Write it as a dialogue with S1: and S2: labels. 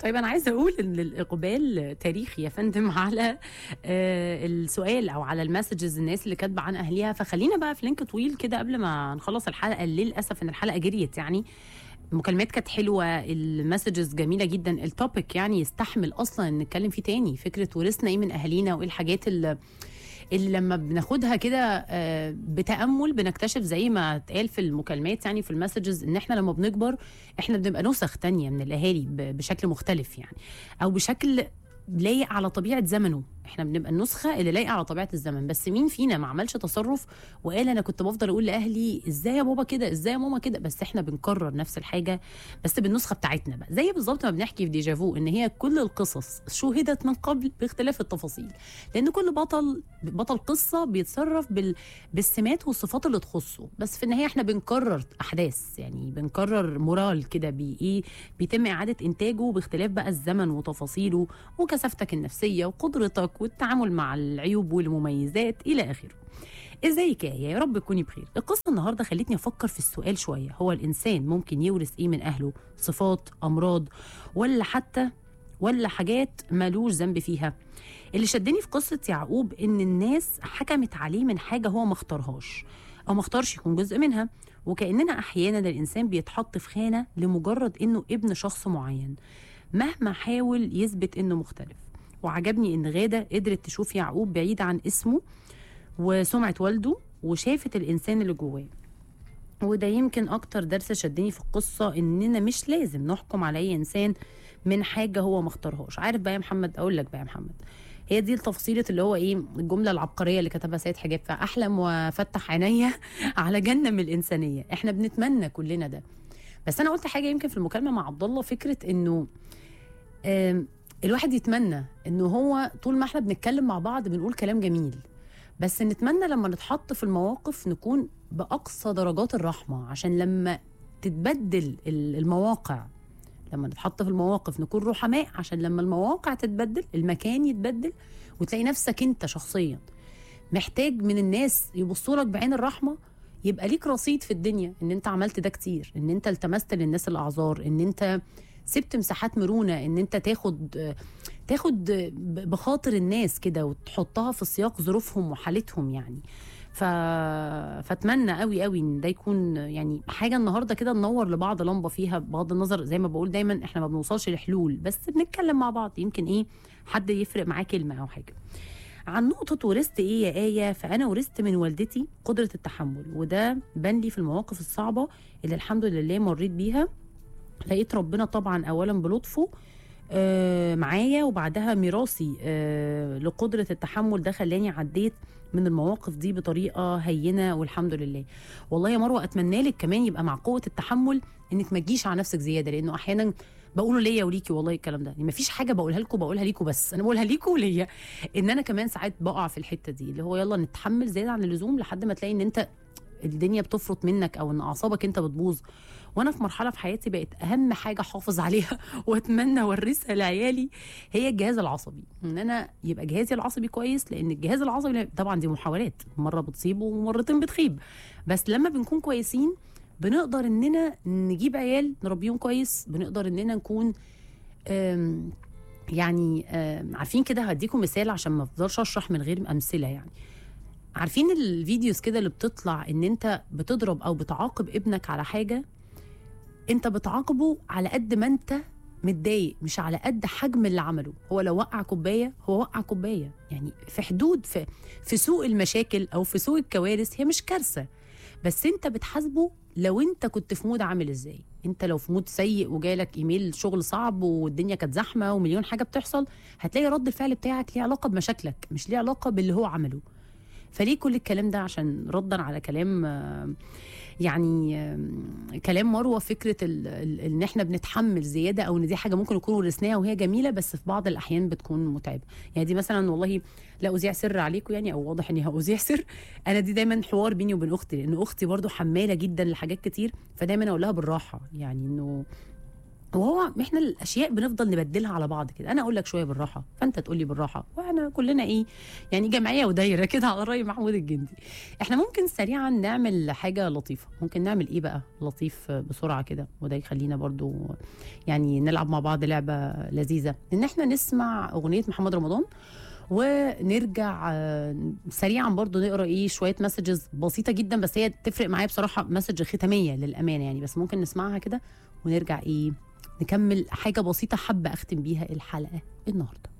S1: طيب انا عايزه اقول ان الاقبال تاريخي يا فندم على آه، السؤال او على المسجز الناس اللي كاتبه عن اهليها فخلينا بقى في لينك طويل كده قبل ما نخلص الحلقه للاسف ان الحلقه جريت يعني المكالمات كانت حلوه المسجز جميله جدا التوبيك يعني يستحمل اصلا ان نتكلم فيه تاني فكره ورثنا ايه من اهالينا وايه الحاجات اللي اللي لما بناخدها كده آه، بتامل بنكتشف زي ما اتقال في المكالمات يعني في المسجز ان احنا لما بنكبر احنا بنبقى نسخ تانية من الاهالي ب- بشكل مختلف يعني او بشكل لايق على طبيعه زمنه احنا بنبقى النسخه اللي لايقه على طبيعه الزمن بس مين فينا ما عملش تصرف وقال انا كنت بفضل اقول لاهلي ازاي يا بابا كده ازاي يا ماما كده بس احنا بنكرر نفس الحاجه بس بالنسخه بتاعتنا بقى زي بالظبط ما بنحكي في ديجافو ان هي كل القصص شوهدت من قبل باختلاف التفاصيل لان كل بطل بطل قصه بيتصرف بال... بالسمات والصفات اللي تخصه بس في النهايه احنا بنكرر احداث يعني بنكرر مورال كده بي ايه بيتم اعاده انتاجه باختلاف بقى الزمن وتفاصيله وكثافتك النفسيه وقدرتك والتعامل مع العيوب والمميزات الى اخره ازيك يا آية؟ يا رب تكوني بخير القصه النهارده خلتني افكر في السؤال شويه هو الانسان ممكن يورث ايه من اهله صفات امراض ولا حتى ولا حاجات مالوش ذنب فيها اللي شدني في قصه يعقوب ان الناس حكمت عليه من حاجه هو ما اختارهاش او ما اختارش يكون جزء منها وكاننا احيانا الانسان بيتحط في خانه لمجرد انه ابن شخص معين مهما حاول يثبت انه مختلف وعجبني ان غاده قدرت تشوف يعقوب بعيد عن اسمه وسمعه والده وشافت الانسان اللي جواه وده يمكن اكتر درس شدني في القصه اننا مش لازم نحكم على اي انسان من حاجه هو ما اختارهاش عارف بقى يا محمد اقول لك بقى يا محمد هي دي التفصيلة اللي هو ايه الجملة العبقرية اللي كتبها سيد حجاب فأحلم وفتح عينيا على جنة من الإنسانية احنا بنتمنى كلنا ده بس أنا قلت حاجة يمكن في المكالمة مع عبد الله فكرة إنه آم، الواحد يتمنى إنه هو طول ما احنا بنتكلم مع بعض بنقول كلام جميل بس نتمنى لما نتحط في المواقف نكون بأقصى درجات الرحمة عشان لما تتبدل ال- المواقع لما نتحط في المواقف نكون رحماء عشان لما المواقع تتبدل المكان يتبدل وتلاقي نفسك انت شخصيا محتاج من الناس يبصوا لك بعين الرحمه يبقى ليك رصيد في الدنيا ان انت عملت ده كتير ان انت التمست للناس الاعذار ان انت سبت مساحات مرونه ان انت تاخد تاخد بخاطر الناس كده وتحطها في سياق ظروفهم وحالتهم يعني ف... فاتمنى قوي قوي ان ده يكون يعني حاجه النهارده كده ننور لبعض لمبه فيها بغض النظر زي ما بقول دايما احنا ما بنوصلش لحلول بس بنتكلم مع بعض يمكن ايه حد يفرق معاه كلمه او حاجه عن نقطة ورثت إيه يا آية فأنا ورثت من والدتي قدرة التحمل وده بان لي في المواقف الصعبة اللي الحمد لله مريت بيها لقيت ربنا طبعا أولا بلطفه آه، معايا وبعدها ميراثي آه، لقدرة التحمل ده خلاني عديت من المواقف دي بطريقة هينة والحمد لله والله يا مروة أتمنى لك كمان يبقى مع قوة التحمل إنك ما تجيش على نفسك زيادة لأنه أحيانا بقوله ليا وليكي والله الكلام ده يعني مفيش حاجة بقولها لكم بقولها ليكم بس أنا بقولها ليكم وليا إن أنا كمان ساعات بقع في الحتة دي اللي هو يلا نتحمل زيادة عن اللزوم لحد ما تلاقي إن أنت الدنيا بتفرط منك او ان اعصابك انت بتبوظ وانا في مرحله في حياتي بقت اهم حاجه احافظ عليها واتمنى اورثها لعيالي هي الجهاز العصبي ان انا يبقى جهازي العصبي كويس لان الجهاز العصبي طبعا دي محاولات مره بتصيب ومرتين بتخيب بس لما بنكون كويسين بنقدر اننا نجيب عيال نربيهم كويس بنقدر اننا نكون أم، يعني أم، عارفين كده هديكم مثال عشان ما افضلش اشرح من غير امثله يعني عارفين الفيديوز كده اللي بتطلع ان انت بتضرب او بتعاقب ابنك على حاجه انت بتعاقبه على قد ما انت متضايق مش على قد حجم اللي عمله هو لو وقع كوبايه هو وقع كوبايه يعني في حدود في في سوق المشاكل او في سوق الكوارث هي مش كارثه بس انت بتحاسبه لو انت كنت في مود عامل ازاي انت لو في مود سيء وجالك ايميل شغل صعب والدنيا كانت زحمه ومليون حاجه بتحصل هتلاقي رد الفعل بتاعك ليه علاقه بمشاكلك مش ليه علاقه باللي هو عمله فليه كل الكلام ده عشان ردا على كلام آه، يعني آه، كلام مروه فكره ال- ال- ان احنا بنتحمل زياده او ان دي حاجه ممكن نكون ورثناها وهي جميله بس في بعض الاحيان بتكون متعبه يعني دي مثلا والله لا اذيع سر عليكم يعني او واضح اني هاذيع سر انا دي دايما حوار بيني وبين اختي لان اختي برضو حماله جدا لحاجات كتير فدايما اقول لها بالراحه يعني انه وهو احنا الاشياء بنفضل نبدلها على بعض كده انا اقول لك شويه بالراحه فانت تقول لي بالراحه واحنا كلنا ايه يعني جمعيه ودايره كده على راي محمود الجندي احنا ممكن سريعا نعمل حاجه لطيفه ممكن نعمل ايه بقى لطيف بسرعه كده وده يخلينا برضو يعني نلعب مع بعض لعبه لذيذه ان احنا نسمع اغنيه محمد رمضان ونرجع آه، سريعا برضو نقرا ايه شويه مسجز بسيطه جدا بس هي تفرق معايا بصراحه مسج ختاميه للامانه يعني بس ممكن نسمعها كده ونرجع ايه نكمل حاجه بسيطه حابه اختم بيها الحلقه النهارده